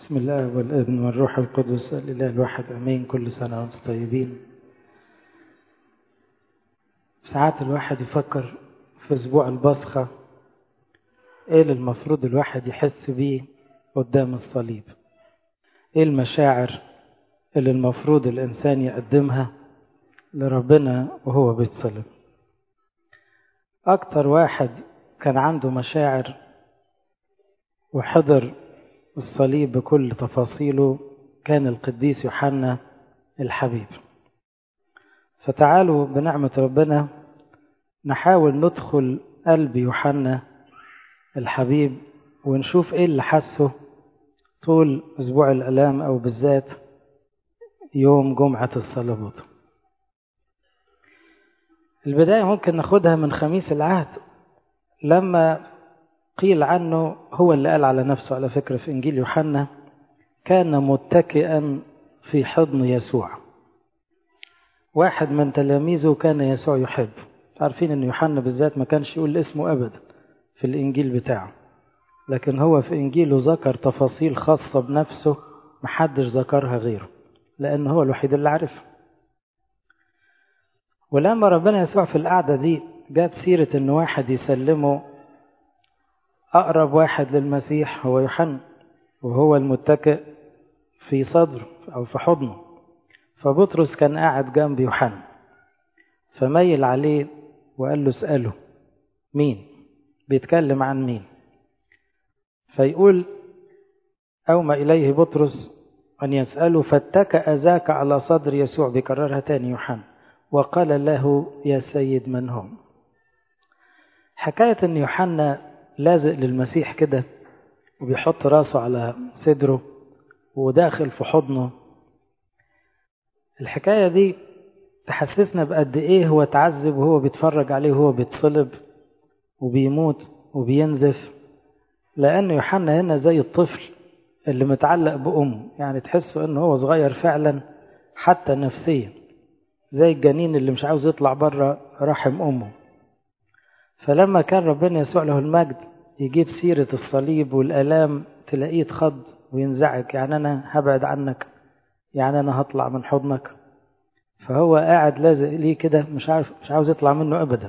بسم الله والابن والروح القدس الإله الواحد أمين كل سنة وأنتم طيبين ساعات الواحد يفكر في أسبوع البصخة إيه اللي المفروض الواحد يحس بيه قدام الصليب إيه المشاعر اللي المفروض الإنسان يقدمها لربنا وهو بيتصلب أكتر واحد كان عنده مشاعر وحضر الصليب بكل تفاصيله كان القديس يوحنا الحبيب فتعالوا بنعمة ربنا نحاول ندخل قلب يوحنا الحبيب ونشوف ايه اللي حسه طول اسبوع الالام او بالذات يوم جمعة الصلبوت البداية ممكن ناخدها من خميس العهد لما قيل عنه هو اللي قال على نفسه على فكرة في إنجيل يوحنا كان متكئا في حضن يسوع واحد من تلاميذه كان يسوع يحب عارفين أن يوحنا بالذات ما كانش يقول اسمه أبدا في الإنجيل بتاعه لكن هو في إنجيله ذكر تفاصيل خاصة بنفسه محدش ذكرها غيره لأن هو الوحيد اللي عارفها ولما ربنا يسوع في القعدة دي جاب سيرة أن واحد يسلمه أقرب واحد للمسيح هو يوحنا وهو المتكئ في صدره أو في حضنه فبطرس كان قاعد جنب يوحنا فميل عليه وقال له اسأله مين بيتكلم عن مين فيقول أومى إليه بطرس أن يسأله فاتكأ ذاك على صدر يسوع بيكررها تاني يوحنا وقال له يا سيد من هم حكاية أن يوحنا لازق للمسيح كده وبيحط راسه على صدره وداخل في حضنه الحكاية دي تحسسنا بقد ايه هو تعذب وهو بيتفرج عليه وهو بيتصلب وبيموت وبينزف لأن يوحنا هنا زي الطفل اللي متعلق بأمه يعني تحسه انه هو صغير فعلا حتى نفسيا زي الجنين اللي مش عاوز يطلع بره رحم أمه فلما كان ربنا يسوع له المجد يجيب سيرة الصليب والآلام تلاقيه اتخض وينزعج يعني أنا هبعد عنك يعني أنا هطلع من حضنك فهو قاعد لازق ليه كده مش عارف مش عاوز يطلع منه أبدا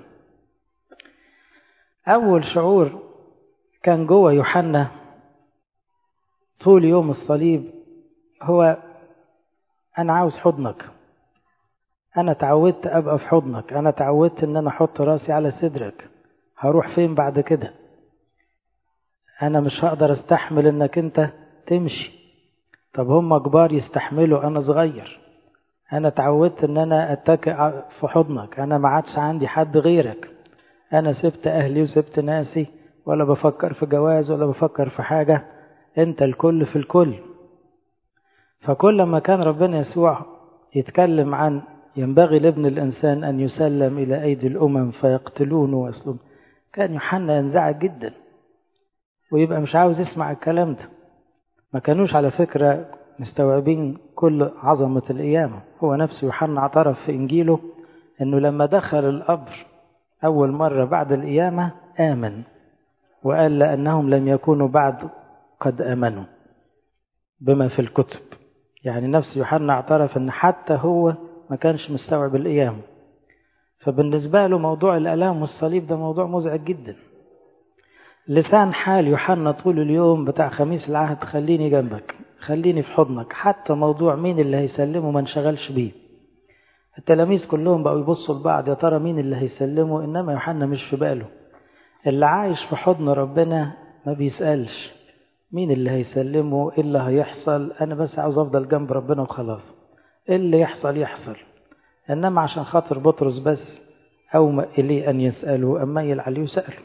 أول شعور كان جوه يوحنا طول يوم الصليب هو أنا عاوز حضنك أنا تعودت أبقى في حضنك أنا تعودت إن أنا أحط راسي على صدرك هروح فين بعد كده أنا مش هقدر أستحمل إنك أنت تمشي طب هم كبار يستحملوا أنا صغير أنا تعودت إن أنا أتكئ في حضنك أنا ما عادش عندي حد غيرك أنا سبت أهلي وسبت ناسي ولا بفكر في جواز ولا بفكر في حاجة أنت الكل في الكل فكل ما كان ربنا يسوع يتكلم عن ينبغي لابن الإنسان أن يسلم إلى أيدي الأمم فيقتلونه ويصلون كان يوحنا ينزعج جدا ويبقى مش عاوز يسمع الكلام ده ما كانوش على فكرة مستوعبين كل عظمة القيامة هو نفسه يوحنا اعترف في إنجيله أنه لما دخل القبر أول مرة بعد القيامة آمن وقال لأنهم لم يكونوا بعد قد آمنوا بما في الكتب يعني نفس يوحنا اعترف أن حتى هو ما كانش مستوعب القيامة فبالنسبة له موضوع الألام والصليب ده موضوع مزعج جدا لسان حال يوحنا طول اليوم بتاع خميس العهد خليني جنبك خليني في حضنك حتى موضوع مين اللي هيسلمه ما انشغلش بيه التلاميذ كلهم بقوا يبصوا لبعض يا ترى مين اللي هيسلمه انما يوحنا مش في باله اللي عايش في حضن ربنا ما بيسألش مين اللي هيسلمه ايه اللي هيحصل انا بس عاوز افضل جنب ربنا وخلاص ايه اللي يحصل يحصل انما عشان خاطر بطرس بس اومأ اليه ان يسأله اما يلعل يسأله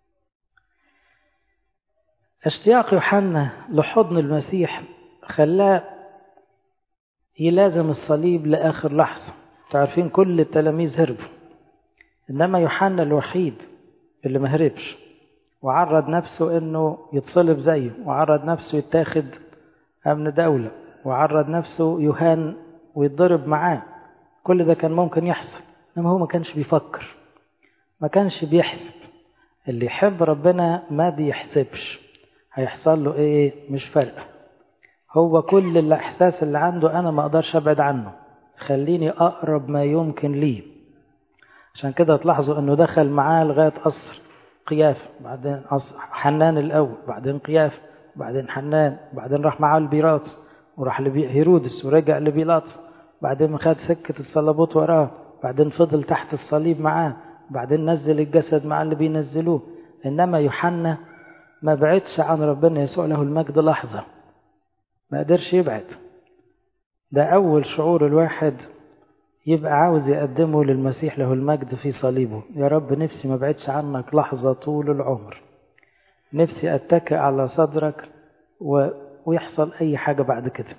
اشتياق يوحنا لحضن المسيح خلاه يلازم الصليب لآخر لحظة تعرفين كل التلاميذ هربوا إنما يوحنا الوحيد اللي ما هربش وعرض نفسه إنه يتصلب زيه وعرض نفسه يتاخد أمن دولة وعرض نفسه يهان ويتضرب معاه كل ده كان ممكن يحصل إنما هو ما كانش بيفكر ما كانش بيحسب اللي يحب ربنا ما بيحسبش هيحصل له ايه مش فارقه هو كل الإحساس اللي عنده أنا ما أقدرش أبعد عنه خليني أقرب ما يمكن لي عشان كده تلاحظوا أنه دخل معاه لغاية قصر قياف بعدين قصر حنان الأول بعدين قياف بعدين حنان بعدين راح معاه البيراط وراح لهيرودس ورجع لبيلاطس بعدين خد سكة الصليبوت وراه بعدين فضل تحت الصليب معاه بعدين نزل الجسد مع اللي بينزلوه إنما يوحنا ما بعدش عن ربنا يسوع له المجد لحظة ما قدرش يبعد ده أول شعور الواحد يبقى عاوز يقدمه للمسيح له المجد في صليبه يا رب نفسي ما بعدش عنك لحظة طول العمر نفسي أتكئ على صدرك و... ويحصل أي حاجة بعد كده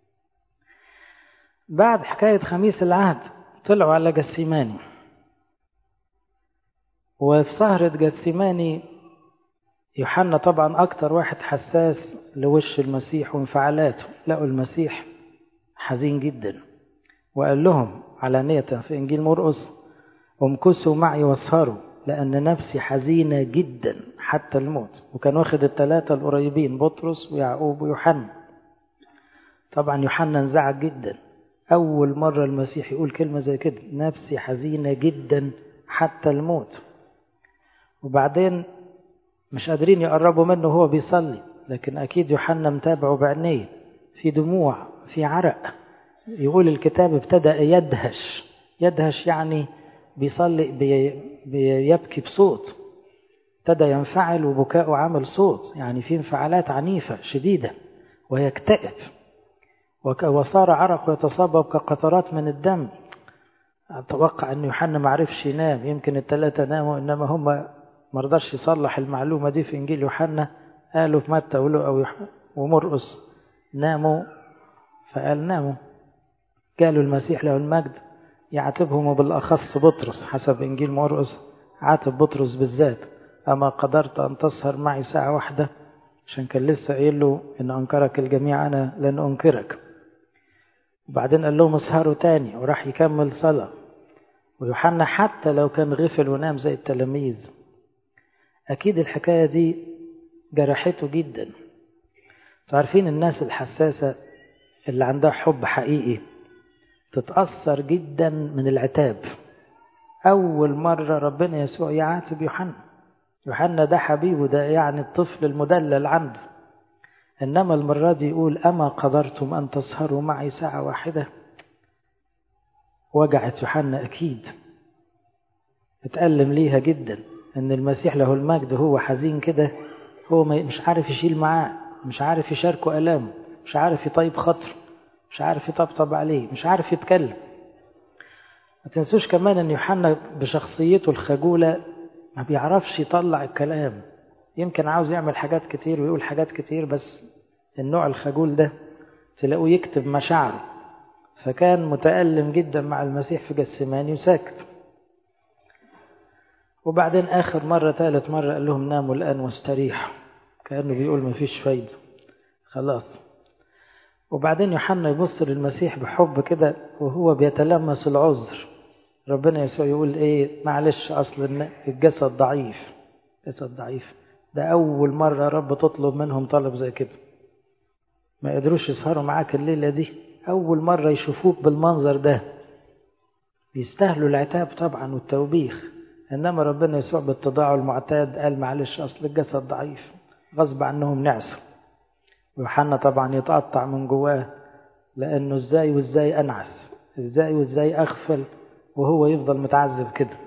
بعد حكاية خميس العهد طلعوا على جسيماني وفي سهرة جسيماني يوحنا طبعا أكتر واحد حساس لوش المسيح وانفعالاته لقوا المسيح حزين جدا وقال لهم علانية في إنجيل مرقس امكثوا معي واسهروا لأن نفسي حزينة جدا حتى الموت وكان واخد الثلاثة القريبين بطرس ويعقوب ويوحنا طبعا يوحنا انزعج جدا أول مرة المسيح يقول كلمة زي كده نفسي حزينة جدا حتى الموت وبعدين مش قادرين يقربوا منه وهو بيصلي لكن أكيد يوحنا متابعه بعينيه في دموع في عرق يقول الكتاب ابتدأ يدهش يدهش يعني بيصلي بي بيبكي بصوت ابتدى ينفعل وبكاؤه عمل صوت يعني في انفعالات عنيفة شديدة ويكتئب وصار عرق يتصبب كقطرات من الدم أتوقع أن يوحنا ما عرفش ينام يمكن الثلاثة ناموا إنما هم ما رضاش يصلح المعلومة دي في إنجيل يوحنا قالوا في متى ولقى ومرقس ناموا فقال ناموا قالوا المسيح له المجد يعاتبهم بالأخص بطرس حسب إنجيل مرقس عاتب بطرس بالذات أما قدرت أن تسهر معي ساعة واحدة عشان كان لسه قايل له إن أنكرك الجميع أنا لن أنكرك وبعدين قال لهم اسهروا تاني وراح يكمل صلاة ويوحنا حتى لو كان غفل ونام زي التلاميذ أكيد الحكاية دي جرحته جدا تعرفين الناس الحساسة اللي عندها حب حقيقي تتأثر جدا من العتاب أول مرة ربنا يسوع يعاتب يوحنا يوحنا ده حبيبه ده يعني الطفل المدلل عنده إنما المرة دي يقول أما قدرتم أن تسهروا معي ساعة واحدة وجعت يوحنا أكيد اتألم ليها جدا إن المسيح له المجد هو حزين كده هو مش عارف يشيل معاه مش عارف يشاركه ألامه مش عارف يطيب خاطره مش عارف يطبطب عليه مش عارف يتكلم ما تنسوش كمان ان يوحنا بشخصيته الخجولة ما بيعرفش يطلع الكلام يمكن عاوز يعمل حاجات كتير ويقول حاجات كتير بس النوع الخجول ده تلاقوه يكتب مشاعره فكان متألم جدا مع المسيح في جسماني وساكت وبعدين آخر مرة ثالث مرة قال لهم ناموا الآن واستريحوا كأنه بيقول ما فيش فايدة خلاص وبعدين يوحنا يبص للمسيح بحب كده وهو بيتلمس العذر ربنا يسوع يقول ايه معلش اصل الجسد ضعيف جسد ضعيف ده اول مرة رب تطلب منهم طلب زي كده ما قدروش يسهروا معاك الليلة دي اول مرة يشوفوك بالمنظر ده بيستاهلوا العتاب طبعا والتوبيخ انما ربنا يسوع باتضاعه المعتاد قال معلش اصل الجسد ضعيف غصب عنهم نعسوا يوحنا طبعا يتقطع من جواه لانه ازاي وازاي انعس ازاي وازاي اغفل وهو يفضل متعذب كده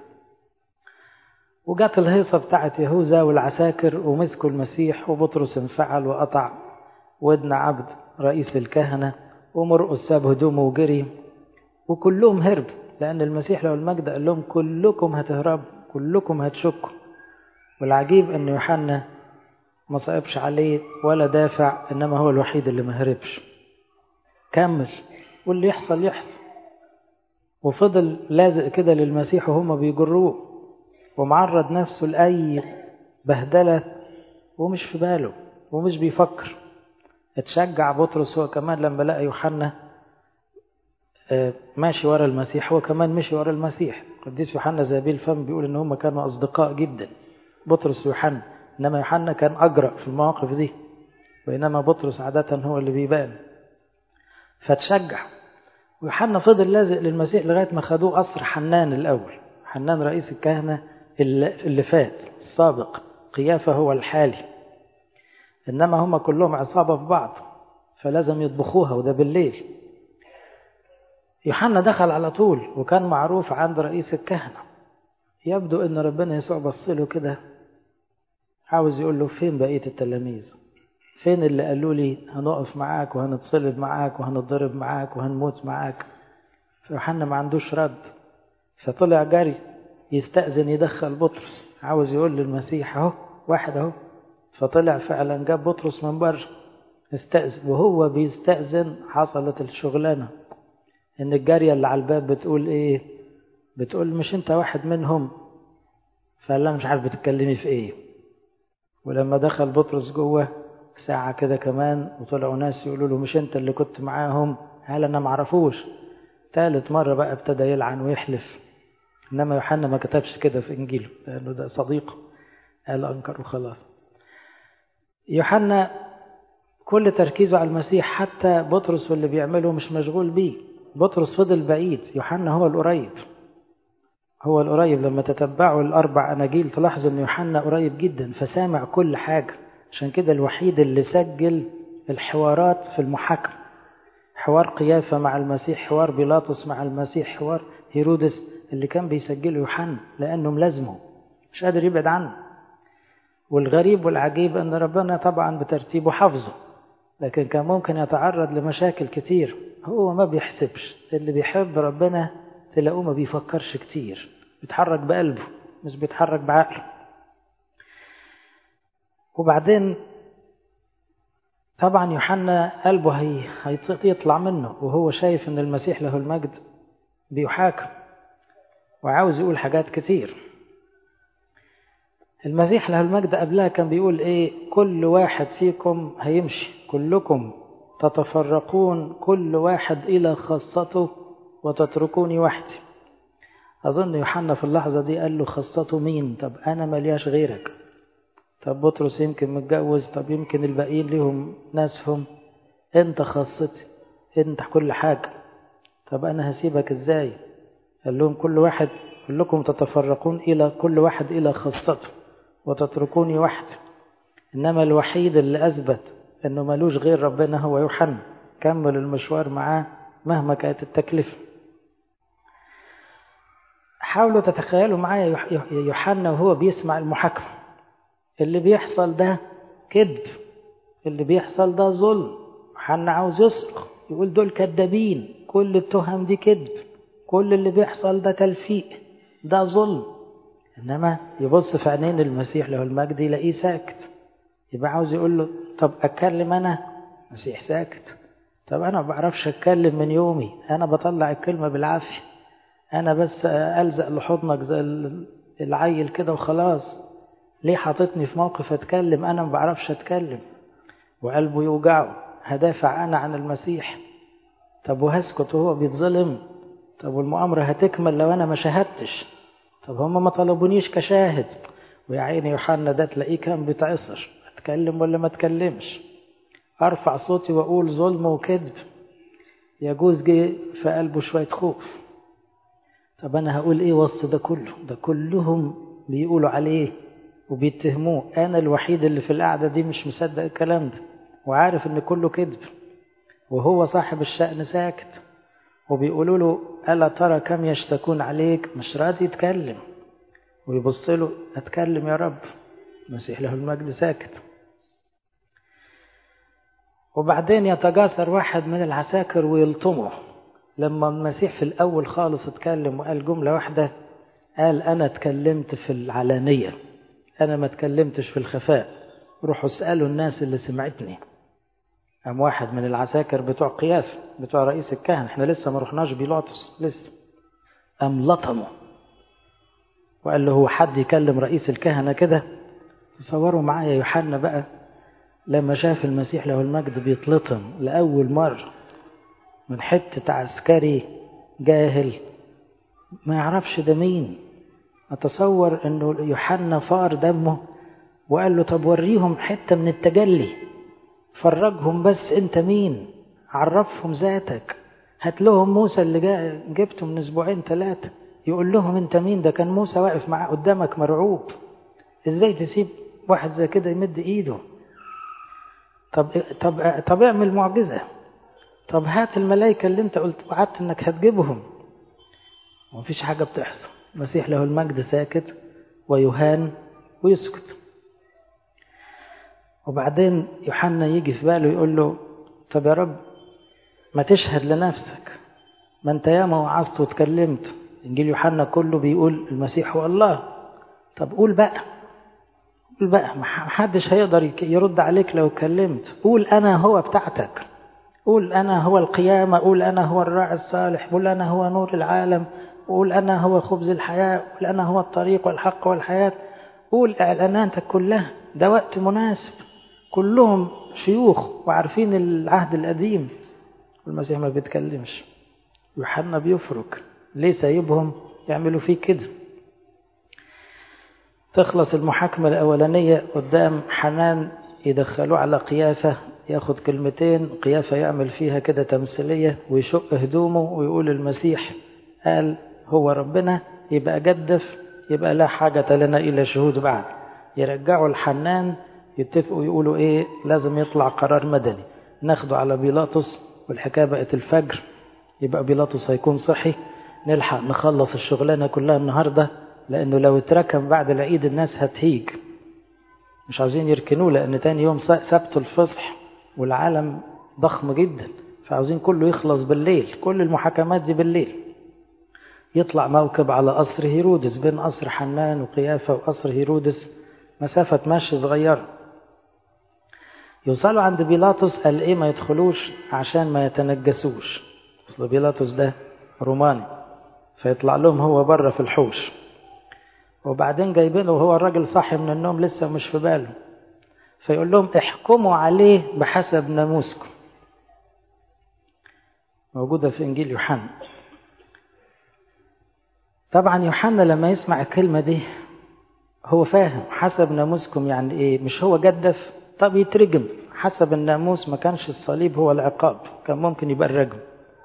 وجات الهيصة بتاعت يهوذا والعساكر ومسكوا المسيح وبطرس انفعل وقطع ودن عبد رئيس الكهنة ومرقس ساب هدومه وجري وكلهم هرب لأن المسيح لو المجد قال لهم كلكم هتهربوا كلكم هتشكوا والعجيب أن يوحنا ما صعبش عليه ولا دافع إنما هو الوحيد اللي ما هربش كمل واللي يحصل يحصل وفضل لازق كده للمسيح وهم بيجروه ومعرض نفسه لأي بهدلة ومش في باله ومش بيفكر اتشجع بطرس هو كمان لما لقى يوحنا ماشي ورا المسيح هو كمان مشي ورا المسيح قديس يوحنا زابيل الفم بيقول ان هم كانوا اصدقاء جدا بطرس ويوحنا انما يوحنا كان اجرأ في المواقف دي بينما بطرس عادة هو اللي بيبان فتشجع ويوحنا فضل لازق للمسيح لغاية ما خدوه قصر حنان الأول حنان رئيس الكهنة اللي فات السابق قيافة هو الحالي إنما هم كلهم عصابة في بعض فلازم يطبخوها وده بالليل يوحنا دخل على طول وكان معروف عند رئيس الكهنة يبدو ان ربنا يسوع بص له كده عاوز يقول له فين بقية التلاميذ فين اللي قالوا لي هنقف معاك وهنتصلب معاك وهنضرب معاك وهنموت معاك فيوحنا ما عندوش رد فطلع جري يستأذن يدخل بطرس عاوز يقول للمسيح اهو واحد اهو فطلع فعلا جاب بطرس من بره استأذن وهو بيستأذن حصلت الشغلانة ان الجارية اللي على الباب بتقول ايه بتقول مش انت واحد منهم فقال لها مش عارف بتتكلمي في ايه ولما دخل بطرس جوه ساعة كده كمان وطلعوا ناس يقولوا له مش انت اللي كنت معاهم قال انا معرفوش ثالث مرة بقى ابتدى يلعن ويحلف انما يوحنا ما كتبش كده في انجيله لانه ده صديقه قال انكر وخلاص يوحنا كل تركيزه على المسيح حتى بطرس واللي بيعمله مش مشغول بيه بطرس فضل بعيد يوحنا هو القريب هو القريب لما تتبعوا الأربع أناجيل تلاحظوا أن يوحنا قريب جدا فسامع كل حاجة عشان كده الوحيد اللي سجل الحوارات في المحاكمة حوار قيافة مع المسيح حوار بيلاطس مع المسيح حوار هيرودس اللي كان بيسجله يوحنا لأنه ملازمه مش قادر يبعد عنه والغريب والعجيب أن ربنا طبعا بترتيبه حفظه لكن كان ممكن يتعرض لمشاكل كتير هو ما بيحسبش اللي بيحب ربنا تلاقوه ما بيفكرش كتير بيتحرك بقلبه مش بيتحرك بعقله وبعدين طبعا يوحنا قلبه هي هيطلع منه وهو شايف ان المسيح له المجد بيحاكم وعاوز يقول حاجات كتير المسيح له المجد قبلها كان بيقول ايه كل واحد فيكم هيمشي كلكم تتفرقون كل واحد إلى خاصته وتتركوني وحدي أظن يوحنا في اللحظة دي قال له خاصته مين طب أنا ملياش غيرك طب بطرس يمكن متجوز طب يمكن الباقيين ليهم ناسهم أنت خاصتي أنت كل حاجة طب أنا هسيبك إزاي قال لهم كل واحد كلكم تتفرقون إلى كل واحد إلى خاصته وتتركوني وحدي إنما الوحيد اللي أثبت انه ملوش غير ربنا هو يوحنا كمل المشوار معاه مهما كانت التكلفة حاولوا تتخيلوا معايا يوحنا وهو بيسمع المحاكمة اللي بيحصل ده كذب اللي بيحصل ده ظلم يوحنا عاوز يصرخ يقول دول كذابين كل التهم دي كذب كل اللي بيحصل ده تلفيق ده ظلم انما يبص في عينين المسيح له المجد يلاقيه ساكت يبقى عاوز يقول له طب أتكلم أنا مسيح ساكت طب أنا ما بعرفش أتكلم من يومي أنا بطلع الكلمة بالعافية أنا بس ألزق لحضنك زي العيل كده وخلاص ليه حاططني في موقف أتكلم أنا ما بعرفش أتكلم وقلبه يوجعه هدافع أنا عن المسيح طب وهسكت وهو بيتظلم طب والمؤامرة هتكمل لو أنا ما شاهدتش طب هم ما طلبونيش كشاهد ويا عيني يوحنا ده تلاقيه كان بيتعصر اتكلم ولا ما اتكلمش ارفع صوتي واقول ظلم وكذب يجوز جه في قلبه شويه خوف طب انا هقول ايه وسط ده كله ده كلهم بيقولوا عليه وبيتهموه انا الوحيد اللي في القعده دي مش مصدق الكلام ده وعارف ان كله كذب وهو صاحب الشأن ساكت وبيقولوا له ألا ترى كم يشتكون عليك مش راضي يتكلم ويبص له أتكلم يا رب المسيح له المجد ساكت وبعدين يتجاسر واحد من العساكر ويلطمه لما المسيح في الأول خالص اتكلم وقال جملة واحدة قال أنا اتكلمت في العلانية أنا ما اتكلمتش في الخفاء روحوا اسألوا الناس اللي سمعتني قام واحد من العساكر بتوع قياف بتوع رئيس الكهنة احنا لسه ما رحناش بيلاطس لسه قام لطمه وقال له هو حد يكلم رئيس الكهنة كده تصوروا معايا يوحنا بقى لما شاف المسيح له المجد بيتلطم لأول مرة من حتة عسكري جاهل ما يعرفش ده مين أتصور أنه يوحنا فار دمه وقال له طب وريهم حتة من التجلي فرجهم بس انت مين عرفهم ذاتك هات لهم موسى اللي جا جبته من اسبوعين ثلاثة يقول لهم انت مين ده كان موسى واقف معاه قدامك مرعوب ازاي تسيب واحد زي كده يمد ايده طب طب طب اعمل معجزة طب هات الملائكة اللي انت قلت وعدت انك هتجيبهم ومفيش حاجة بتحصل المسيح له المجد ساكت ويهان ويسكت وبعدين يوحنا يجي في باله يقول له طب يا رب ما تشهد لنفسك ما انت ياما وعظت واتكلمت انجيل يوحنا كله بيقول المسيح هو الله طب قول بقى قول بقى ما حدش هيقدر يرد عليك لو اتكلمت قول انا هو بتاعتك قول انا هو القيامه قول انا هو الراعي الصالح قول انا هو نور العالم قول انا هو خبز الحياه قول انا هو الطريق والحق والحياه قول اعلاناتك كلها ده وقت مناسب كلهم شيوخ وعارفين العهد القديم والمسيح ما بيتكلمش يوحنا بيفرك ليه سايبهم يعملوا فيه كده تخلص المحاكمة الأولانية قدام حنان يدخلوه على قيافة ياخد كلمتين قيافة يعمل فيها كده تمثيلية ويشق هدومه ويقول المسيح قال هو ربنا يبقى جدف يبقى لا حاجة لنا إلى شهود بعد يرجعوا الحنان يتفقوا يقولوا إيه لازم يطلع قرار مدني ناخده على بيلاطس والحكاية بقت الفجر يبقى بيلاطس هيكون صحي نلحق نخلص الشغلانة كلها النهاردة لأنه لو اتركم بعد العيد الناس هتهيج مش عاوزين يركنوه لأن تاني يوم سبت الفصح والعالم ضخم جدا فعاوزين كله يخلص بالليل كل المحاكمات دي بالليل يطلع موكب على قصر هيرودس بين قصر حنان وقيافة وقصر هيرودس مسافة مشي صغيرة يوصلوا عند بيلاطس قال ايه ما يدخلوش عشان ما يتنجسوش اصل بيلاطس ده روماني فيطلع لهم هو بره في الحوش وبعدين جايبينه وهو الراجل صاحي من النوم لسه مش في باله فيقول لهم احكموا عليه بحسب ناموسكم موجودة في إنجيل يوحنا طبعا يوحنا لما يسمع الكلمة دي هو فاهم حسب ناموسكم يعني ايه مش هو جدف طب يترجم حسب الناموس ما كانش الصليب هو العقاب كان ممكن يبقى الرجم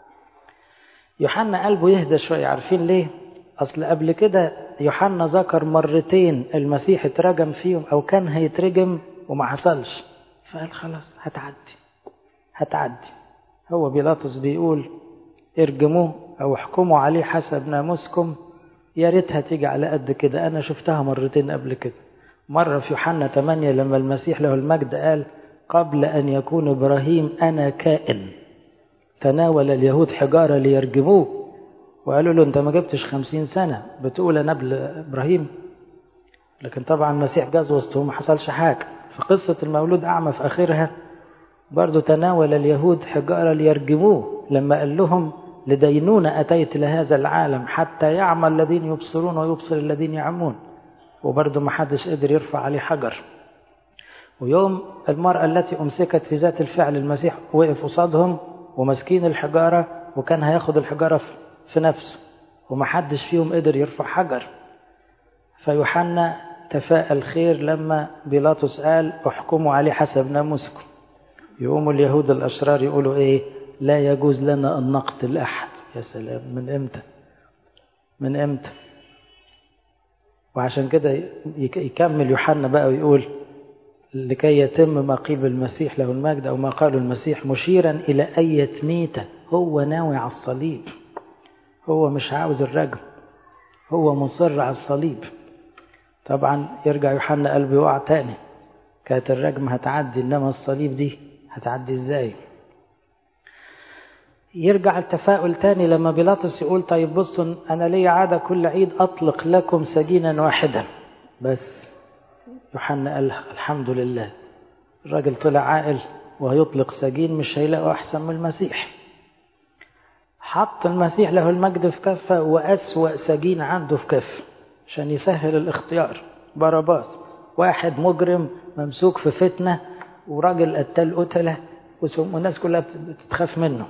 يوحنا قلبه يهدى شوية عارفين ليه أصل قبل كده يوحنا ذكر مرتين المسيح اترجم فيهم أو كان هيترجم وما حصلش فقال خلاص هتعدي هتعدي هو بيلاطس بيقول ارجموه أو احكموا عليه حسب ناموسكم يا ريتها تيجي على قد كده أنا شفتها مرتين قبل كده مرة في يوحنا 8 لما المسيح له المجد قال قبل أن يكون إبراهيم أنا كائن تناول اليهود حجارة ليرجموه وقالوا له أنت ما جبتش خمسين سنة بتقول أنا قبل إبراهيم لكن طبعا المسيح جاز وسطهم ما حصلش حاجة فقصة المولود أعمى في آخرها برضو تناول اليهود حجارة ليرجموه لما قال لهم لدينون أتيت لهذا العالم حتى يعمى الذين يبصرون ويبصر الذين يعمون وبرضه ما حدش قدر يرفع عليه حجر ويوم المرأة التي أمسكت في ذات الفعل المسيح وقف قصادهم ومسكين الحجارة وكان هياخد الحجارة في نفسه وما حدش فيهم قدر يرفع حجر فيوحنا تفاءل خير لما بيلاطس قال احكموا عليه حسب ناموسكم يقوموا اليهود الأشرار يقولوا إيه لا يجوز لنا أن نقتل أحد يا سلام من إمتى من إمتى وعشان كده يكمل يوحنا بقى ويقول لكي يتم ما قيل المسيح له المجد أو ما قاله المسيح مشيرا إلى أية ميتة هو ناوي على الصليب هو مش عاوز الرجم هو مصر على الصليب طبعا يرجع يوحنا قلبه يقع تاني كانت الرجم هتعدي إنما الصليب دي هتعدي إزاي يرجع التفاؤل تاني لما بيلاطس يقول طيب بصوا أنا لي عادة كل عيد أطلق لكم سجينا واحدا بس يوحنا قال الحمد لله الراجل طلع عاقل وهيطلق سجين مش هيلاقوا أحسن من المسيح حط المسيح له المجد في كفة وأسوأ سجين عنده في كفة عشان يسهل الاختيار باراباس واحد مجرم ممسوك في فتنة وراجل قتال قتلة والناس كلها بتخاف منه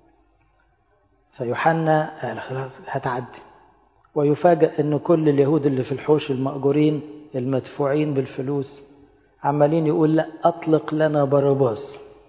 فيوحنا قال خلاص هتعدي ويفاجأ أن كل اليهود اللي في الحوش المأجورين المدفوعين بالفلوس عمالين يقول لا أطلق لنا باراباس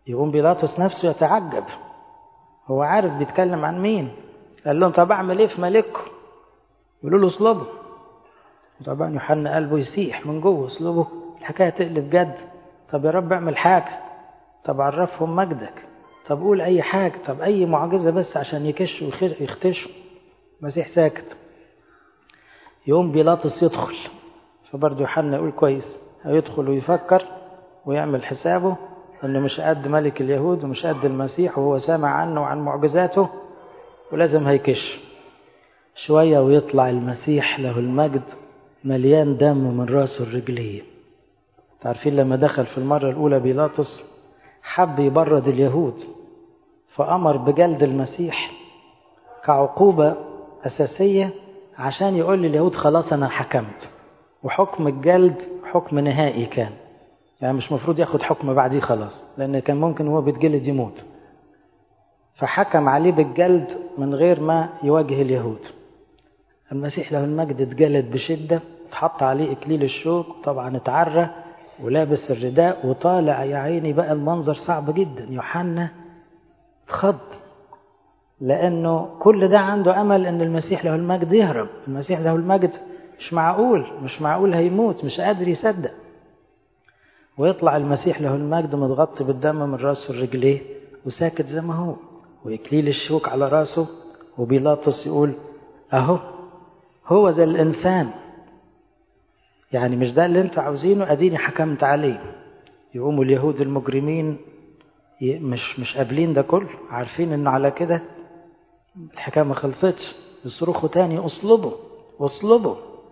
يقوم بيلاطس نفسه يتعجب هو عارف بيتكلم عن مين قال لهم طب اعمل ايه في ملككم يقولوا له اصلبه طبعا يوحنا قلبه يسيح من جوه اصلبه الحكايه تقلب جد طب يا رب اعمل حاجه طب عرفهم مجدك طب قول اي حاجه طب اي معجزه بس عشان يكشوا ويختشوا المسيح ساكت يقوم بيلاطس يدخل فبرضه يوحنا يقول كويس هيدخل ويفكر ويعمل حسابه انه مش قد ملك اليهود ومش قد المسيح وهو سامع عنه وعن معجزاته ولازم هيكش شوية ويطلع المسيح له المجد مليان دم من راسه الرجليه تعرفين لما دخل في المرة الأولى بيلاطس حب يبرد اليهود فأمر بجلد المسيح كعقوبة أساسية عشان يقول لليهود خلاص أنا حكمت وحكم الجلد حكم نهائي كان يعني مش مفروض ياخد حكم بعديه خلاص لأن كان ممكن هو بيتجلد يموت فحكم عليه بالجلد من غير ما يواجه اليهود المسيح له المجد اتجلد بشدة اتحط عليه إكليل الشوك طبعا اتعرى ولابس الرداء وطالع يا عيني بقى المنظر صعب جدا يوحنا خض لأنه كل ده عنده أمل أن المسيح له المجد يهرب المسيح له المجد مش معقول مش معقول هيموت مش قادر يصدق ويطلع المسيح له المجد متغطي بالدم من راسه لرجليه وساكت زي ما هو وإكليل الشوك على راسه وبيلاطس يقول أهو هو زي الإنسان يعني مش ده اللي انتوا عاوزينه أديني حكمت عليه يقوموا اليهود المجرمين مش مش قابلين ده كله عارفين انه على كده الحكايه ما خلصتش يصرخوا تاني اصلبوا واصلبوا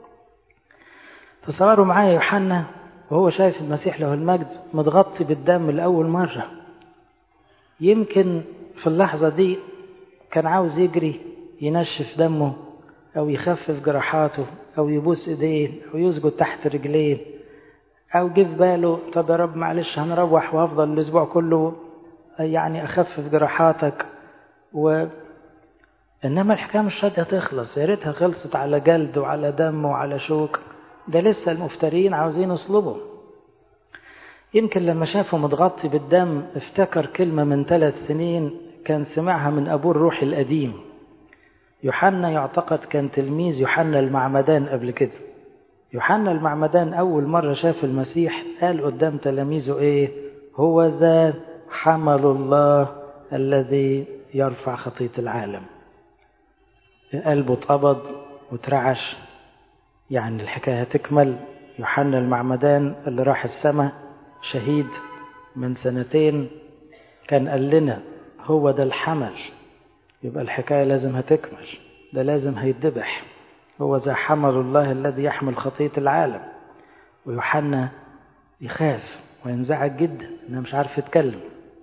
تصوروا معايا يوحنا وهو شايف المسيح له المجد متغطي بالدم لأول مرة يمكن في اللحظة دي كان عاوز يجري ينشف دمه أو يخفف جراحاته أو يبوس إيديه أو يسجد تحت رجليه أو جه في باله طب يا رب معلش هنروح وهفضل الأسبوع كله يعني أخفف جراحاتك و إنما الحكاية مش راضية تخلص يا ريتها خلصت على جلد وعلى دم وعلى شوك ده لسه المفترين عاوزين يصلبوا يمكن لما شافه متغطي بالدم افتكر كلمة من ثلاث سنين كان سمعها من أبوه الروحي القديم يوحنا يعتقد كان تلميذ يوحنا المعمدان قبل كده يوحنا المعمدان أول مرة شاف المسيح قال قدام تلاميذه إيه هو ذا حمل الله الذي يرفع خطية العالم قلبه اتقبض وترعش يعني الحكاية هتكمل يوحنا المعمدان اللي راح السماء شهيد من سنتين كان قال لنا هو ده الحمل يبقى الحكاية لازم هتكمل ده لازم هيتذبح هو ذا حمل الله الذي يحمل خطية العالم ويوحنا يخاف وينزعج جدا انه مش عارف يتكلم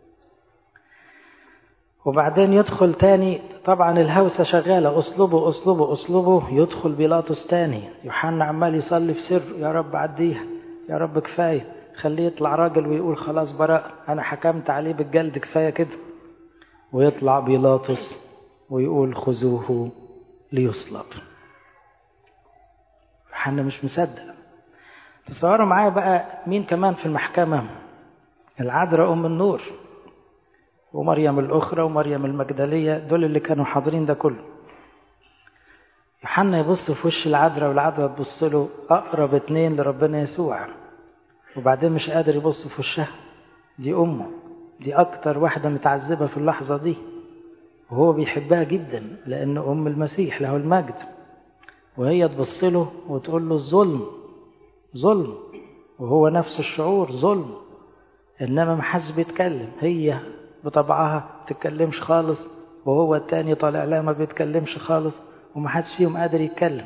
وبعدين يدخل تاني طبعا الهوسة شغالة اصلبه اصلبه اصلبه يدخل بيلاطس تاني يوحنا عمال يصلي في سر يا رب عديها يا رب كفاية خليه يطلع راجل ويقول خلاص براء انا حكمت عليه بالجلد كفاية كده ويطلع بيلاطس ويقول خذوه ليصلب يوحنا مش مصدق تصوروا معايا بقى مين كمان في المحكمة العذراء أم النور ومريم الأخرى ومريم المجدلية دول اللي كانوا حاضرين ده كله يوحنا يبص في وش العذراء والعذراء تبص له أقرب اتنين لربنا يسوع وبعدين مش قادر يبص في وشها دي أمه دي أكتر واحدة متعذبة في اللحظة دي وهو بيحبها جدا لأن أم المسيح له المجد وهي تبص له وتقول له الظلم ظلم وهو نفس الشعور ظلم إنما ما حدش بيتكلم هي بطبعها تتكلمش خالص وهو التاني طالع لها ما بيتكلمش خالص وما حدش فيهم قادر يتكلم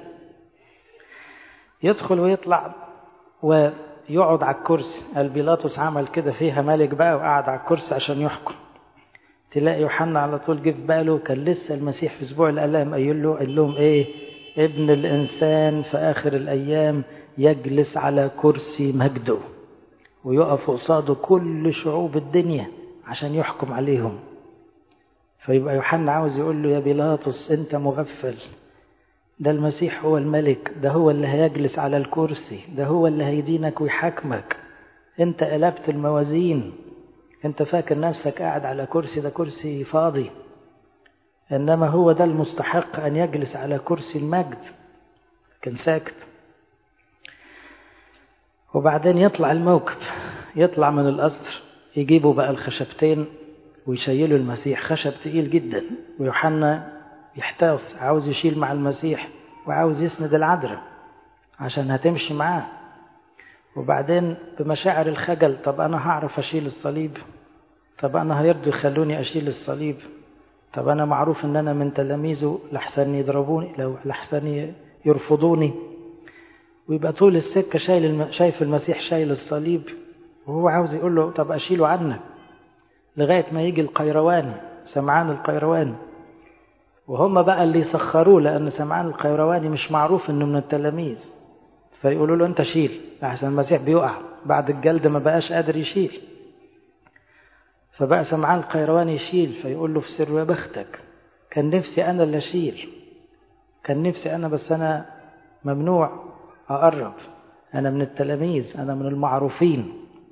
يدخل ويطلع ويقعد على الكرسي قال بيلاطس عمل كده فيها ملك بقى وقعد على الكرسي عشان يحكم تلاقي يوحنا على طول جه في باله كان لسه المسيح في اسبوع الالام قايل له قال لهم ايه ابن الانسان في اخر الايام يجلس على كرسي مجده ويقف قصاده كل شعوب الدنيا عشان يحكم عليهم فيبقى يوحنا عاوز يقول له يا بيلاطس انت مغفل ده المسيح هو الملك ده هو اللي هيجلس على الكرسي ده هو اللي هيدينك ويحاكمك انت قلبت الموازين انت فاكر نفسك قاعد على كرسي ده كرسي فاضي انما هو ده المستحق ان يجلس على كرسي المجد كان ساكت وبعدين يطلع الموكب يطلع من القصر يجيبوا بقى الخشبتين ويشيلوا المسيح خشب تقيل جدا ويوحنا يحتاس عاوز يشيل مع المسيح وعاوز يسند العذراء عشان هتمشي معاه وبعدين بمشاعر الخجل طب أنا هعرف أشيل الصليب طب أنا هيرضوا يخلوني أشيل الصليب طب أنا معروف إن أنا من تلاميذه لحسن يضربوني لو لحسن يرفضوني ويبقى طول السكة شايل الم... شايف المسيح شايل الصليب وهو عاوز يقول له طب أشيله عنك لغاية ما يجي القيرواني سمعان القيرواني وهم بقى اللي يسخروه لأن سمعان القيرواني مش معروف إنه من التلاميذ فيقولوا له أنت شيل لحسن المسيح بيقع بعد الجلد ما بقاش قادر يشيل فبقى سمعان القيرواني يشيل فيقول له في سر يا بختك كان نفسي أنا اللي أشيل كان نفسي أنا بس أنا ممنوع أقرب أنا من التلاميذ أنا من المعروفين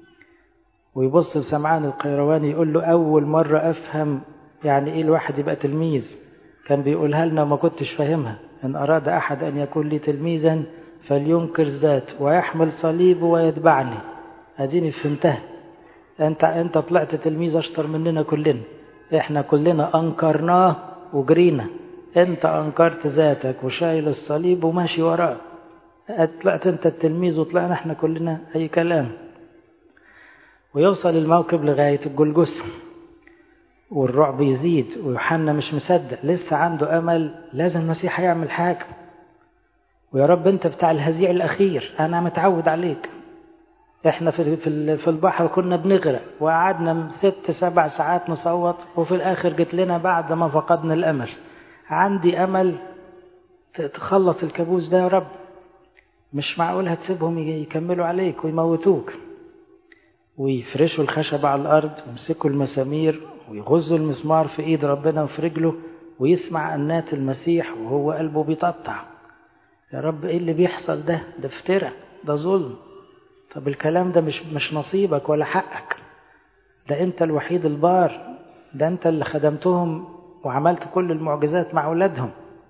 ويبص لسمعان القيرواني يقول له أول مرة أفهم يعني إيه الواحد يبقى تلميذ كان بيقولها لنا وما كنتش فاهمها إن أراد أحد أن يكون لي تلميذا فلينكر ذات ويحمل صليبه ويتبعني أديني فهمتها أنت أنت طلعت تلميذ أشطر مننا كلنا إحنا كلنا أنكرناه وجرينا أنت أنكرت ذاتك وشايل الصليب وماشي وراه طلعت أنت التلميذ وطلعنا إحنا كلنا أي كلام ويوصل الموكب لغاية الجلجسة والرعب يزيد ويوحنا مش مصدق لسه عنده أمل لازم المسيح يعمل حاجة ويا رب أنت بتاع الهزيع الأخير أنا متعود عليك احنا في في البحر كنا بنغرق وقعدنا ست سبع ساعات نصوت وفي الاخر جت لنا بعد ما فقدنا الامل عندي امل تخلص الكابوس ده يا رب مش معقول هتسيبهم يكملوا عليك ويموتوك ويفرشوا الخشب على الارض ويمسكوا المسامير ويغزوا المسمار في ايد ربنا وفي رجله ويسمع انات المسيح وهو قلبه بيتقطع يا رب ايه اللي بيحصل ده ده افتراء ده ظلم طب الكلام ده مش مش نصيبك ولا حقك ده انت الوحيد البار ده انت اللي خدمتهم وعملت كل المعجزات مع اولادهم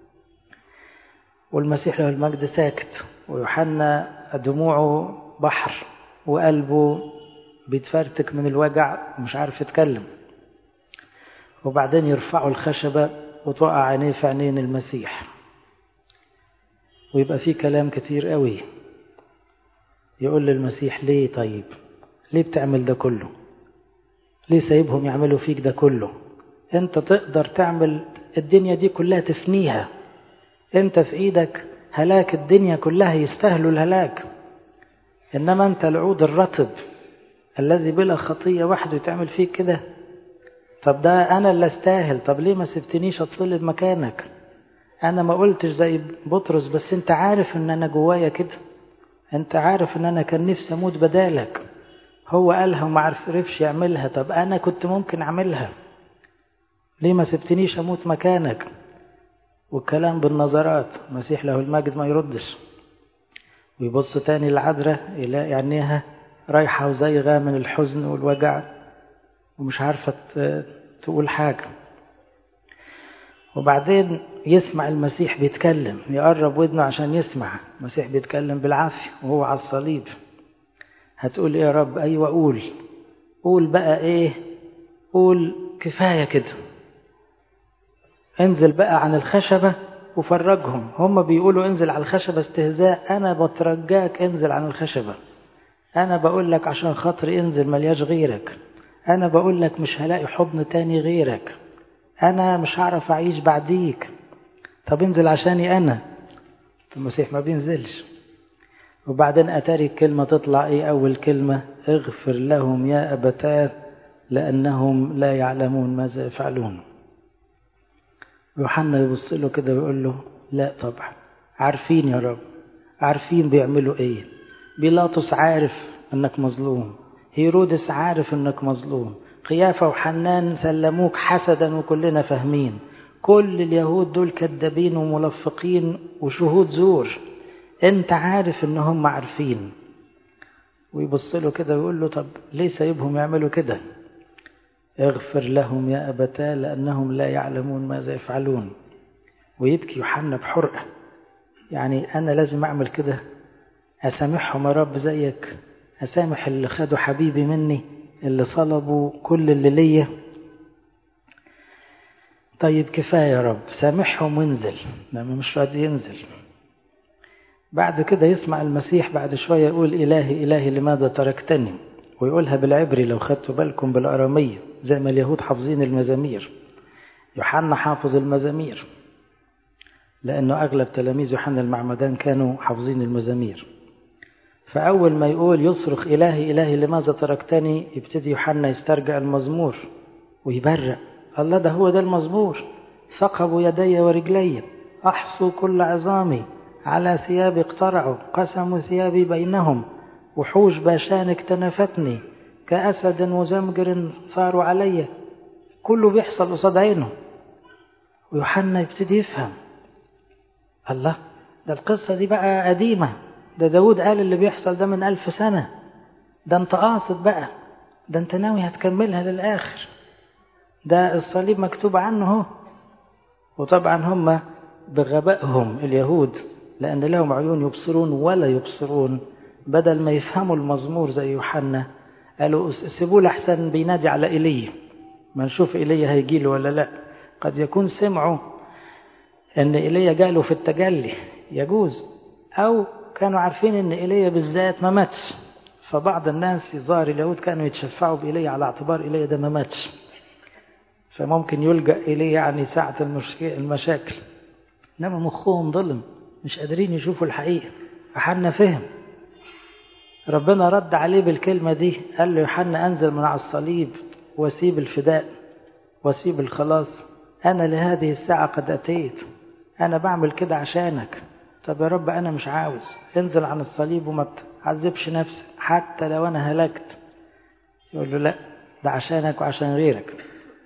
والمسيح له المجد ساكت ويوحنا دموعه بحر وقلبه بيتفرتك من الوجع ومش عارف يتكلم وبعدين يرفعوا الخشبة وتقع عينيه في عينين المسيح ويبقى فيه كلام كتير قوي يقول للمسيح ليه طيب ليه بتعمل ده كله ليه سايبهم يعملوا فيك ده كله انت تقدر تعمل الدنيا دي كلها تفنيها انت في ايدك هلاك الدنيا كلها يستاهلوا الهلاك انما انت العود الرطب الذي بلا خطية وحده تعمل فيك كده طب ده انا اللي استاهل طب ليه ما سبتنيش اتصلب مكانك انا ما قلتش زي بطرس بس انت عارف ان انا جوايا كده انت عارف ان انا كان نفسي اموت بدالك هو قالها وما عرفش يعملها طب انا كنت ممكن اعملها ليه ما سبتنيش اموت مكانك والكلام بالنظرات المسيح له المجد ما يردش ويبص تاني العذراء يلاقي عينيها رايحة وزايغة من الحزن والوجع ومش عارفة تقول حاجة وبعدين يسمع المسيح بيتكلم يقرب ودنه عشان يسمع المسيح بيتكلم بالعافية وهو على الصليب هتقول ايه يا رب ايوه قول قول بقى ايه قول كفاية كده انزل بقى عن الخشبة وفرجهم هم بيقولوا انزل على الخشبة استهزاء انا بترجاك انزل عن الخشبة انا بقول لك عشان خاطري انزل ملياش غيرك انا بقول لك مش هلاقي حضن تاني غيرك انا مش هعرف اعيش بعديك طب انزل عشاني انا المسيح ما بينزلش وبعدين اتاري الكلمة تطلع ايه اول كلمة اغفر لهم يا ابتاه لانهم لا يعلمون ماذا يفعلون يوحنا يبص له كده ويقول له لا طبعا عارفين يا رب عارفين بيعملوا ايه بيلاطس عارف انك مظلوم هيرودس عارف انك مظلوم قيافة وحنان سلموك حسدا وكلنا فاهمين كل اليهود دول كذابين وملفقين وشهود زور انت عارف ان هم عارفين ويبص له كده ويقول له طب ليه سايبهم يعملوا كده اغفر لهم يا أبتاه لأنهم لا يعلمون ماذا يفعلون ويبكي يوحنا بحرقة يعني أنا لازم أعمل كده أسامحهم يا رب زيك أسامح اللي خدوا حبيبي مني اللي صلبوا كل اللي ليا طيب كفاية يا رب سامحهم وانزل لما مش راضي ينزل بعد كده يسمع المسيح بعد شوية يقول إلهي إلهي لماذا تركتني ويقولها بالعبري لو خدتوا بالكم بالأرامية زي ما اليهود حافظين المزامير يوحنا حافظ المزامير لأنه أغلب تلاميذ يوحنا المعمدان كانوا حافظين المزامير فأول ما يقول يصرخ إلهي إلهي لماذا تركتني يبتدي يوحنا يسترجع المزمور ويبرأ الله ده هو ده المزمور ثقبوا يدي ورجلي أحصوا كل عظامي على ثيابي اقترعوا قسموا ثيابي بينهم وحوش باشان اكتنفتني كأسد وزمجر ثاروا علي كله بيحصل قصاد عينه ويوحنا يبتدي يفهم الله ده القصة دي بقى قديمة ده داود قال اللي بيحصل ده من ألف سنة ده انت قاصد بقى ده انت ناوي هتكملها للآخر ده الصليب مكتوب عنه هو وطبعا هم بغبائهم اليهود لأن لهم عيون يبصرون ولا يبصرون بدل ما يفهموا المزمور زي يوحنا قالوا سيبوه لحسن بينادي على إيليا ما نشوف إيليا هيجي له ولا لا قد يكون سمعوا ان ايليا جاله في التجلي يجوز او كانوا عارفين ان ايليا بالذات ما ماتش فبعض الناس ظاهر اليهود كانوا يتشفعوا بايليا على اعتبار ايليا ده ما ماتش فممكن يلجا اليه يعني ساعه المشاكل انما مخهم ظلم مش قادرين يشوفوا الحقيقه فحنا فهم ربنا رد عليه بالكلمه دي قال له يوحنا انزل من على الصليب وسيب الفداء وسيب الخلاص انا لهذه الساعه قد اتيت أنا بعمل كده عشانك طب يا رب أنا مش عاوز انزل عن الصليب وما تعذبش نفسك حتى لو أنا هلكت يقول له لا ده عشانك وعشان غيرك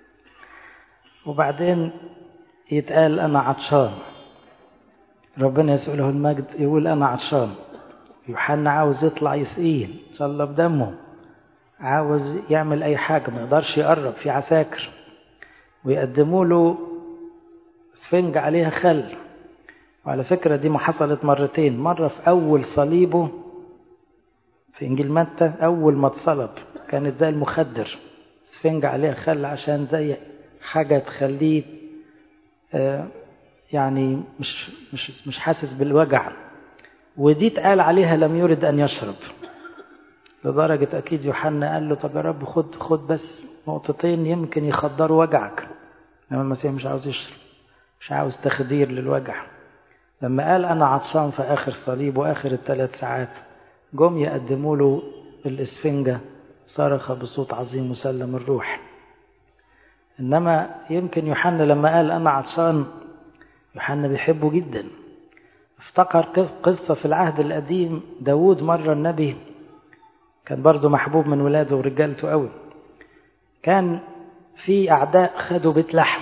وبعدين يتقال أنا عطشان ربنا يسأله المجد يقول أنا عطشان يوحنا عاوز يطلع يسقيه صلى بدمه عاوز يعمل أي حاجة ما يقدرش يقرب في عساكر ويقدموا له سفنج عليها خل وعلى فكرة دي ما حصلت مرتين مرة في أول صليبه في إنجيل متى أول ما اتصلب كانت زي المخدر سفنج عليها خل عشان زي حاجة تخليه يعني مش مش مش حاسس بالوجع ودي اتقال عليها لم يرد أن يشرب لدرجة أكيد يوحنا قال له طب يا رب خد خد بس نقطتين يمكن يخدروا وجعك إنما المسيح مش عاوز يشرب مش عاوز تخدير للوجع لما قال أنا عطشان في آخر صليب وآخر الثلاث ساعات جم يقدموا له الإسفنجة صرخ بصوت عظيم مسلم الروح إنما يمكن يوحنا لما قال أنا عطشان يوحنا بيحبه جدا افتكر قصة في العهد القديم داود مرة النبي كان برضه محبوب من ولاده ورجالته قوي كان في أعداء خدوا بيت لحم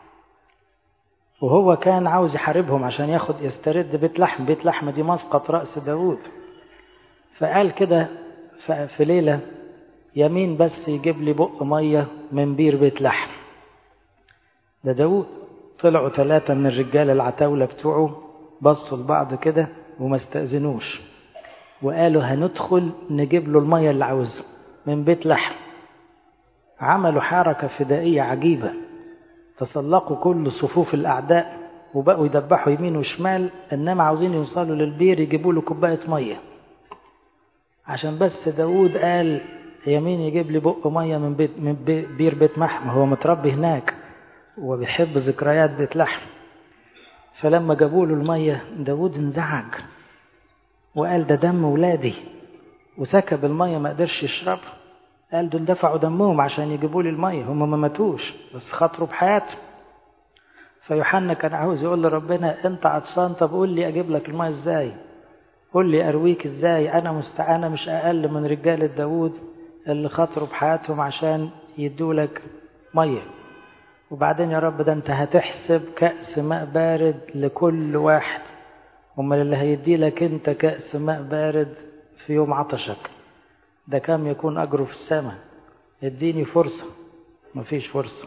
وهو كان عاوز يحاربهم عشان ياخد يسترد بيت لحم بيت لحم دي مسقط رأس داود فقال كده في ليلة يمين بس يجيب لي بق مية من بير بيت لحم ده داود طلعوا ثلاثة من الرجال العتاولة بتوعه بصوا لبعض كده وما استأذنوش وقالوا هندخل نجيب له المية اللي عاوزها من بيت لحم عملوا حركة فدائية عجيبة تسلقوا كل صفوف الأعداء وبقوا يدبحوا يمين وشمال إنما عاوزين يوصلوا للبير يجيبوا له كوباية مية عشان بس داود قال يمين يجيب لي بق مية من, بيت من بير بيت محم هو متربي هناك وبيحب ذكريات بيت لحم فلما جابوا له المية داود انزعج وقال ده دم ولادي وسكب المية ما قدرش يشربها قال دول دفعوا دمهم عشان يجيبوا لي المية هم ما ماتوش بس خاطروا بحياتهم فيوحنا كان عاوز يقول لربنا انت عطشان طب قول لي اجيب لك المية ازاي قول لي ارويك ازاي انا مستعانة مش اقل من رجالة داود اللي خاطروا بحياتهم عشان يدوا لك مية وبعدين يا رب ده انت هتحسب كأس ماء بارد لكل واحد امال اللي هيدي لك انت كأس ماء بارد في يوم عطشك ده كم يكون أجره في السماء اديني فرصة مفيش فرصة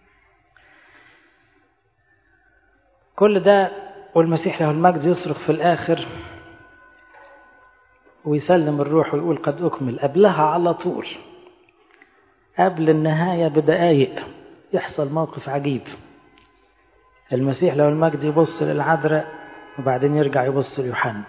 كل ده والمسيح له المجد يصرخ في الآخر ويسلم الروح ويقول قد أكمل قبلها على طول قبل النهاية بدقايق يحصل موقف عجيب المسيح له المجد يبص للعذراء وبعدين يرجع يبص ليوحنا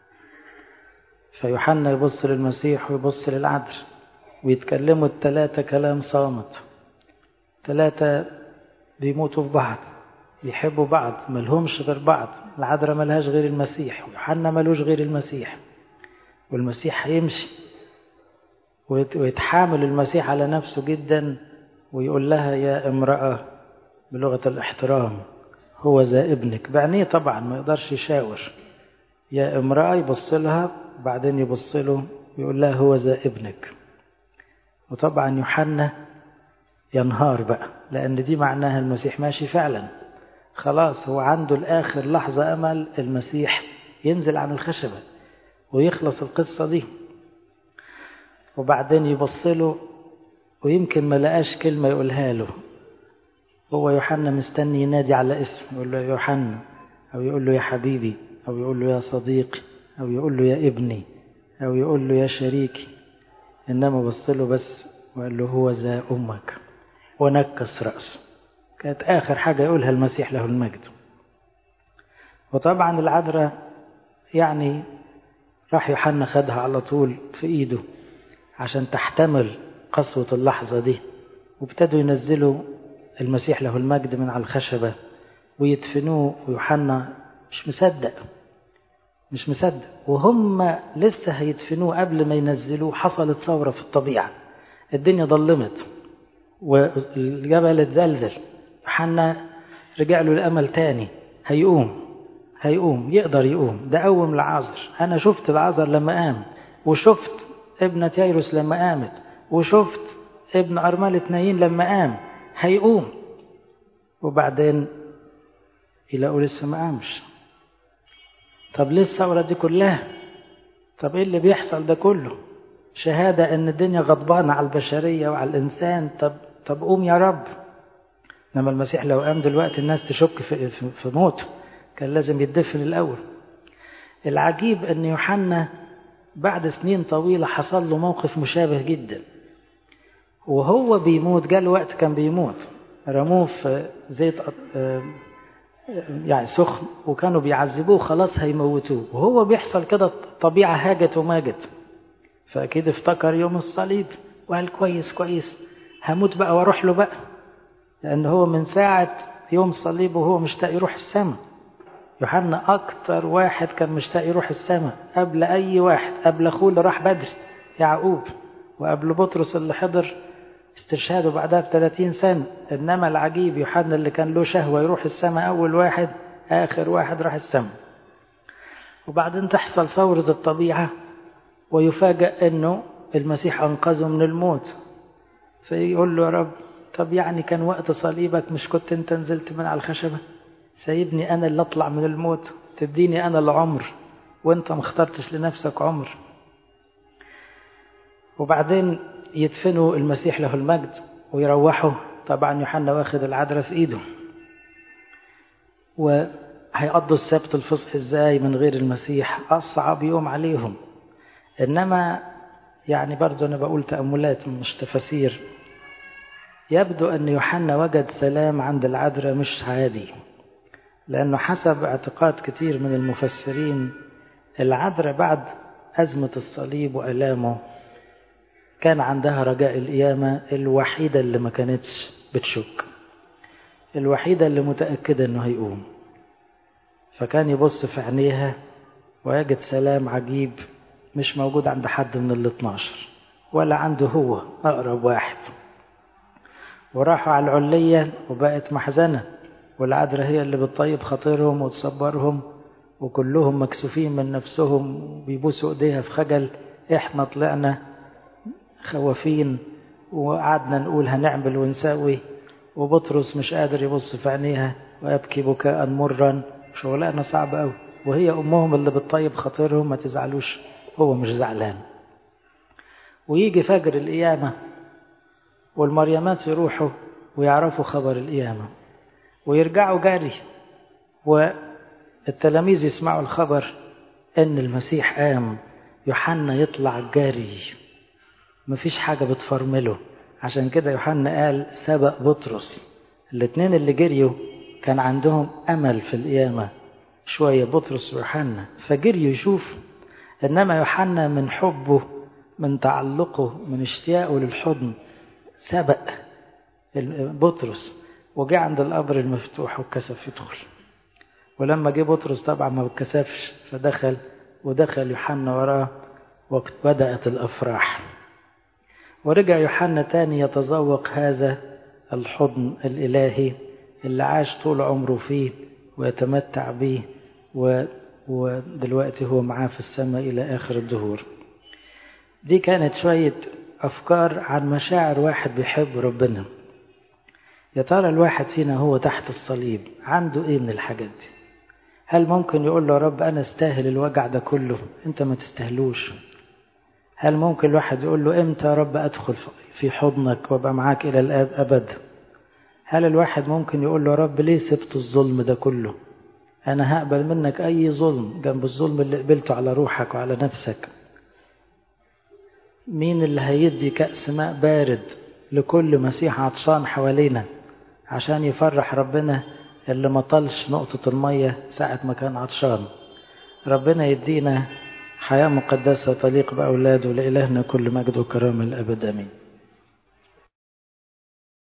فيوحنا يبص للمسيح ويبص للعذراء ويتكلموا الثلاثة كلام صامت ثلاثة بيموتوا في بعض بيحبوا بعض ملهمش غير بعض العذراء ملهاش غير المسيح ويوحنا ملوش غير المسيح والمسيح هيمشي ويتحامل المسيح على نفسه جدا ويقول لها يا امرأة بلغة الاحترام هو ذا ابنك بعينيه طبعا ما يقدرش يشاور يا امرأة يبص لها بعدين يبص له ويقول لها هو ذا ابنك وطبعا يوحنا ينهار بقى لأن دي معناها المسيح ماشي فعلا خلاص هو عنده الآخر لحظة أمل المسيح ينزل عن الخشبة ويخلص القصة دي وبعدين يبص له ويمكن ما لقاش كلمة يقولها له هو يوحنا مستني ينادي على اسم يقول له يا يوحنا أو يقول له يا حبيبي أو يقول له يا صديقي أو يقول له يا ابني أو يقول له يا شريكي إنما بص له بس وقال له هو ذا أمك ونكس رأسه كانت آخر حاجة يقولها المسيح له المجد وطبعا العذراء يعني راح يوحنا خدها على طول في إيده عشان تحتمل قسوة اللحظة دي وابتدوا ينزلوا المسيح له المجد من على الخشبة ويدفنوه ويوحنا مش مصدق مش مصدق وهم لسه هيدفنوه قبل ما ينزلوه حصلت ثورة في الطبيعة الدنيا ضلمت والجبل اتزلزل يوحنا رجع له الأمل تاني هيقوم هيقوم يقدر يقوم ده قوم العذر أنا شفت العذر لما قام وشفت ابنة ييروس لما قامت وشفت ابن أرملة نايين لما قام هيقوم وبعدين يلاقوا لسه ما قامش طب ليه الثورة دي كلها طب ايه اللي بيحصل ده كله شهادة ان الدنيا غضبانة على البشرية وعلى الانسان طب طب قوم يا رب لما المسيح لو قام دلوقتي الناس تشك في, في, في موته كان لازم يدفن الاول العجيب ان يوحنا بعد سنين طويلة حصل له موقف مشابه جدا وهو بيموت جاء وقت كان بيموت رموه في زيت يعني سخن وكانوا بيعذبوه خلاص هيموتوه وهو بيحصل كده الطبيعة هاجت وماجت فأكيد افتكر يوم الصليب وقال كويس كويس هموت بقى واروح له بقى لأن هو من ساعة يوم الصليب وهو مشتاق يروح السماء يوحنا أكتر واحد كان مشتاق يروح السماء قبل أي واحد قبل أخوه اللي راح بدري يعقوب وقبل بطرس اللي حضر استشهاده بعدها ب 30 سنة إنما العجيب يوحنا اللي كان له شهوة يروح السماء أول واحد آخر واحد راح السماء وبعدين تحصل ثورة الطبيعة ويفاجأ أنه المسيح أنقذه من الموت فيقول له يا رب طب يعني كان وقت صليبك مش كنت أنت نزلت من على الخشبة سيبني أنا اللي أطلع من الموت تديني أنا العمر وأنت ما اخترتش لنفسك عمر وبعدين يدفنوا المسيح له المجد ويروحوا طبعا يوحنا واخد العذراء في ايده وهيقضوا السبت الفصح ازاي من غير المسيح اصعب يوم عليهم انما يعني برضه انا بقول تاملات مش تفاسير يبدو ان يوحنا وجد سلام عند العذراء مش عادي لانه حسب اعتقاد كتير من المفسرين العذراء بعد ازمه الصليب والامه كان عندها رجاء القيامة الوحيدة اللي ما كانتش بتشك الوحيدة اللي متأكدة انه هيقوم فكان يبص في عينيها ويجد سلام عجيب مش موجود عند حد من ال 12 ولا عنده هو أقرب واحد وراحوا على العلية وبقت محزنة والعذراء هي اللي بتطيب خاطرهم وتصبرهم وكلهم مكسوفين من نفسهم وبيبوسوا ايديها في خجل احنا طلعنا خوافين وقعدنا نقول هنعمل ونسوي وبطرس مش قادر يبص في عينيها ويبكي بكاء مرا شغلانه صعبه قوي وهي امهم اللي بتطيب خاطرهم ما تزعلوش هو مش زعلان ويجي فجر القيامه والمريمات يروحوا ويعرفوا خبر القيامة ويرجعوا جري والتلاميذ يسمعوا الخبر ان المسيح قام يوحنا يطلع جري مفيش حاجة بتفرمله عشان كده يوحنا قال سبق بطرس الاتنين اللي جريوا كان عندهم أمل في القيامة شوية بطرس ويوحنا فجريوا يشوفوا إنما يوحنا من حبه من تعلقه من اشتياقه للحضن سبق بطرس وجاء عند القبر المفتوح وكسف يدخل ولما جه بطرس طبعا ما اتكسفش فدخل ودخل يوحنا وراه وقت بدأت الأفراح ورجع يوحنا تاني يتذوق هذا الحضن الإلهي اللي عاش طول عمره فيه ويتمتع به و... ودلوقتي هو معاه في السماء إلى آخر الدهور دي كانت شوية أفكار عن مشاعر واحد بيحب ربنا يا ترى الواحد فينا هو تحت الصليب عنده إيه من الحاجات دي هل ممكن يقول له يا رب أنا استاهل الوجع ده كله أنت ما تستاهلوش هل ممكن الواحد يقول له امتى يا رب ادخل في حضنك وابقى معاك الى الابد هل الواحد ممكن يقول له يا رب ليه سبت الظلم ده كله انا هقبل منك اي ظلم جنب الظلم اللي قبلته على روحك وعلى نفسك مين اللي هيدي كأس ماء بارد لكل مسيح عطشان حوالينا عشان يفرح ربنا اللي ما طلش نقطة المية ساعة ما كان عطشان ربنا يدينا حياة مقدسة تليق بأولاده لإلهنا كل مجد وكرامة الأبد أمين